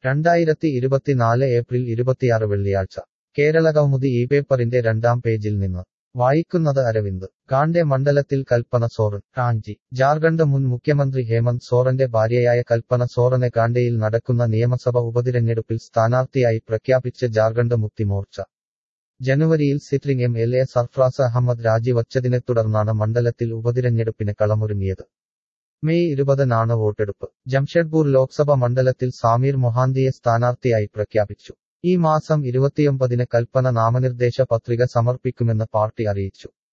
രണ്ടായിരത്തി ഇരുപത്തിനാല് ഏപ്രിൽ ഇരുപത്തിയാറ് വെള്ളിയാഴ്ച കേരള കൗമുദി ഈ പേപ്പറിന്റെ രണ്ടാം പേജിൽ നിന്ന് വായിക്കുന്നത് അരവിന്ദ് കാണ്ടെ മണ്ഡലത്തിൽ കൽപ്പന സോറൻ റാഞ്ചി ജാർഖണ്ഡ് മുൻ മുഖ്യമന്ത്രി ഹേമന്ത് സോറന്റെ ഭാര്യയായ കൽപ്പന സോറനെ കാണ്ഡയിൽ നടക്കുന്ന നിയമസഭ ഉപതിരഞ്ഞെടുപ്പിൽ സ്ഥാനാർത്ഥിയായി പ്രഖ്യാപിച്ച് ജാർഖണ്ഡ് മുക്തി മോർച്ച ജനുവരിയിൽ sitting M L A Sarfraz Ahmad രാജിവച്ചതിനെ തുടർന്നാണ് മണ്ഡലത്തിൽ ഉപതിരഞ്ഞെടുപ്പിന് കളമൊരുങ്ങിയത് മെയ് ഇരുപതിനാണ് വോട്ടെടുപ്പ് ജംഷഡ്പൂർ ലോക്സഭ മണ്ഡലത്തിൽ സാമീർ മൊഹാന്തിയെ സ്ഥാനാർത്ഥിയായി പ്രഖ്യാപിച്ചു ഈ മാസം ഇരുപത്തിയൊമ്പതിന് കൽപ്പന നാമനിർദ്ദേശ പത്രിക സമർപ്പിക്കുമെന്ന് പാർട്ടി അറിയിച്ചു